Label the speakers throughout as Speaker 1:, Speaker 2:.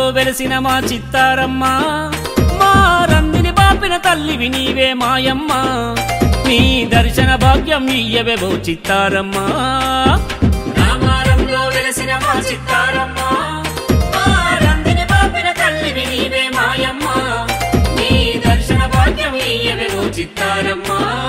Speaker 1: వెలిసిన మా చిత్తారమ్మ మా రందిని బాపిన తల్లివి నీవే మాయమ్మ నీ దర్శన భాగ్యం ఇయ్యవెవో చిత్తారమ్మ రామారంలో వెలిసిన మా చిత్తారమ్మ మా రందిని బాపిన తల్లివి నీవే మాయమ్మ నీ దర్శన భాగ్యం ఇయ్యవెవో చిత్తారమ్మ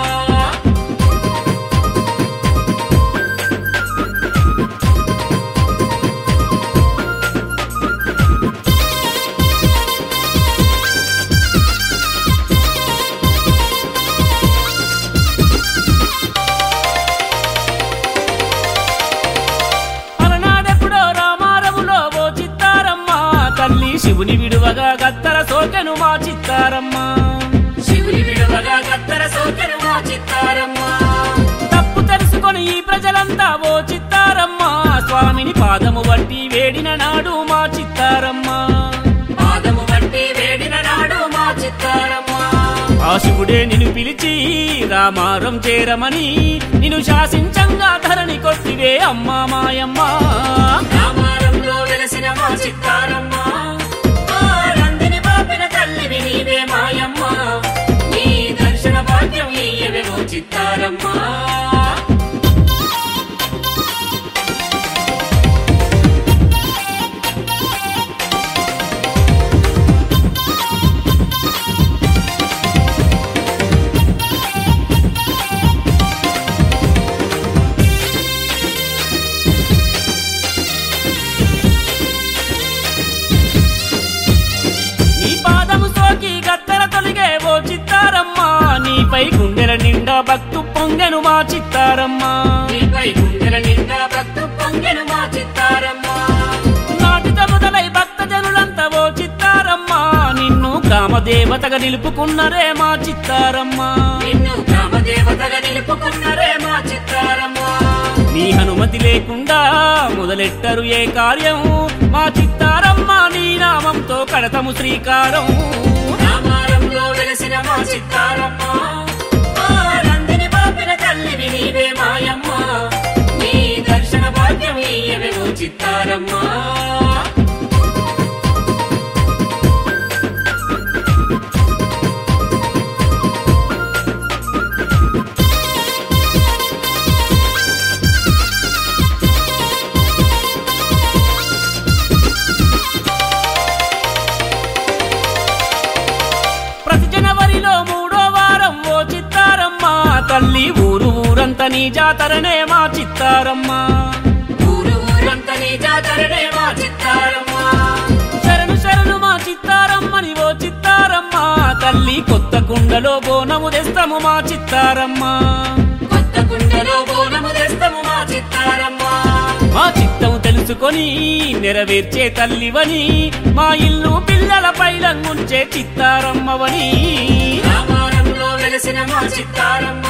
Speaker 1: అలనాడెప్పుడో రామారములో ఓ చిత్తారమ్మ తల్లి శివుని విడువగా గత్తర సోకెను మా చిత్తారమ్మ శివుని విడువగా గత్తర సోకెను మా చిత్తారమ్మ తప్పు తెలుసుకొని ఈ ప్రజలంతా ఓ చిత్తారమ్మ స్వామిని పాదము బట్టి వేడిన నాడు మా చిత్తారమ్మ పాదము బట్టి వేడిన నాడు మా చిత్తారమ్మ ఆ శివుడే నిన్ను పిలిచి రామారం చేరమని నిన్ను శాసించంగా ధరణి కొట్టివే అమ్మా మాయమ్మ రామారంలో వెలసిన మా చిత్తారమ్మ ఆ రందిని బాపిన తల్లివి నీవే మాయమ్మ నీ దర్శన భాగ్యం ఇయ్యవేమో చిత్తారమ్మ నీ పాదము సోకి గత్తర తొలిగే ఓ చిత్తారమ్మ నీపై గుండెల నిండా భక్తు పొంగెను మా చిత్తారమ్మ నీపై గుండెల నిండా భక్తు పొంగెను మా చిత్తారమ్మ నాటిత మొదలై భక్త జనులంతా ఓ చిత్తారమ్మ నిన్ను గ్రామ దేవతగా నిలుపుకున్నరే మా చిత్తారమ్మ నిన్ను గ్రామ దేవతగా నిలుపుకున్నరే మా చిత్తారమ్మ నీ అనుమతి లేకుండా మొదలెట్టరు ఏ కార్యం మా చిత్తారమ్మ నీ నామంతో కడతము శ్రీకారం రామారంలో వెలసిన మా చిత్తారమ్మ ఆ నందిని బాపిన తల్లివి నీవే మాయమ్మ నీ దర్శన భాగ్యం ఇయ్యవేమో చిత్తారమ్మ ప్రతి జనవరిలో మూడో వారం ఓ చిత్తారమ్మ తల్లి ఊరు ఊరంతా నీ జాతరనే మా చిత్తారమ్మ ఊరు ఊరంతా నీ జాతరనే మా చిత్తారమ్మ శరణు శరణు మా చిత్తారమ్మని ఓ చిత్తారమ్మ తల్లి కొత్త కుండలో బోనము తెస్తాము మా చిత్తారమ్మ కొత్త కుండలో బోనము తెస్తాము మా చిత్తారమ్మ మా చిత్తము తెలుసుకొని నెరవేర్చే తల్లివని మా ఇల్లు పిల్లల పైలంగుంచే చిత్తారమ్మవని రామారంలో వెలసిన మా చిత్తారమ్మ